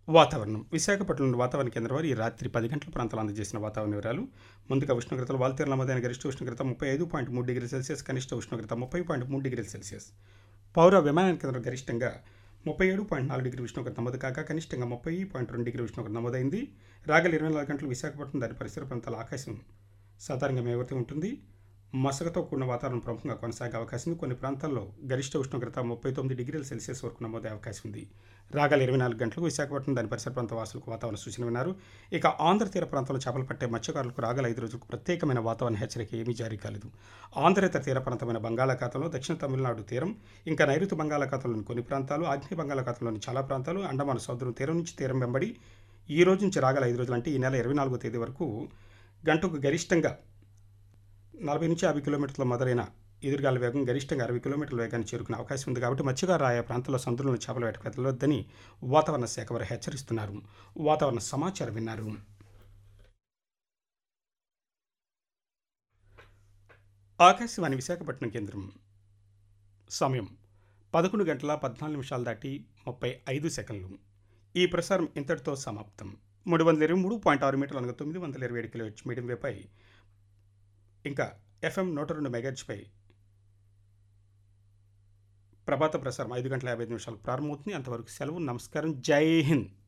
వాతావరణం విశాఖపట్నం వాతావరణ కేంద్రం వారు ఈ రాత్రి పది గంటల ప్రాంతాలు అందజేసిన వాతావరణ వివరాలు ముందుగా ఉష్ణోగ్రతలు వాల్తేరు నమోదైన గరిష్ట ఉష్ణోగ్రత ముప్పై ఐదు పాయింట్ మూడు డిగ్రీల సెల్సియస్ కనిష్ట ఉష్ణోగ్రత ముప్పై పాయింట్ మూడు డిగ్రీల సెల్సియస్ పౌర విమానయాన కేంద్రం గరిష్టంగా ముప్పై ఏడు పాయింట్ నాలుగు డిగ్రీ ఉష్ణోగ్రత నమోదు కాగా కనిష్టంగా ముప్పై పాయింట్ రెండు డిగ్రీ ఉష్ణోగ్రత నమోదైంది రాగల ఇరవై నాలుగు గంటలు విశాఖపట్నం దాని పరిసర ప్రాంతాల ఆకాశం సాధారణంగా మేవతి ఉంటుంది మసకతో కూడిన వాతావరణం ప్రముఖంగా కొనసాగే అవకాశం ఉంది కొన్ని ప్రాంతాల్లో గరిష్ట ఉష్ణోగ్రత ముప్పై తొమ్మిది డిగ్రీల సెల్సియస్ వరకు నమోదే అవకాశం ఉంది రాగల ఇరవై నాలుగు గంటలకు విశాఖపట్నం దాని పరిసర ప్రాంత వాసులకు వాతావరణ సూచన విన్నారు ఇక ఆంధ్ర తీర ప్రాంతంలో చేపలు పట్టే మత్స్యకారులకు రాగల ఐదు రోజులకు ప్రత్యేకమైన వాతావరణ హెచ్చరిక ఏమీ జారీ కాలేదు ఆంధ్రేతర తీర ప్రాంతమైన బంగాళాఖాతంలో దక్షిణ తమిళనాడు తీరం ఇంకా నైరుతి బంగాళాఖాతంలోని కొన్ని ప్రాంతాలు ఆగ్నేయ బంగాళాఖాతంలోని చాలా ప్రాంతాలు అండమాన్ సముద్రం తీరం నుంచి తీరం వెంబడి ఈ రోజు నుంచి రాగల ఐదు రోజులు అంటే ఈ నెల ఇరవై నాలుగో తేదీ వరకు గంటకు గరిష్టంగా నలభై నుంచి యాభై కిలోమీటర్ల మొదలైన ఎదురుగాల వేగం గరిష్టంగా అరవై కిలోమీటర్ల వేగాన్ని చేరుకునే అవకాశం ఉంది కాబట్టి మత్స్యకారు ఆయా ప్రాంతాల్లో సముద్రంలో చేపల వేటకు వెళ్ళొద్దని వాతావరణ శాఖ వారు హెచ్చరిస్తున్నారు వాతావరణ సమాచారం విన్నారు ఆకాశవాణి విశాఖపట్నం కేంద్రం సమయం పదకొండు గంటల పద్నాలుగు నిమిషాలు దాటి ముప్పై ఐదు సెకండ్లు ఈ ప్రసారం ఇంతటితో సమాప్తం మూడు వందల ఇరవై మూడు పాయింట్ ఆరు మీటర్లు అనగా తొమ్మిది వందల ఇరవై ఏడు కిలో మీడియం వేపై ఇంకా ఎఫ్ఎం నూట రెండు మెగాహెచ్పై ప్రభాత ప్రసారం ఐదు గంటల యాభై ఐదు నిమిషాలు ప్రారంభమవుతుంది అంతవరకు సెలవు నమస్కారం జై హింద్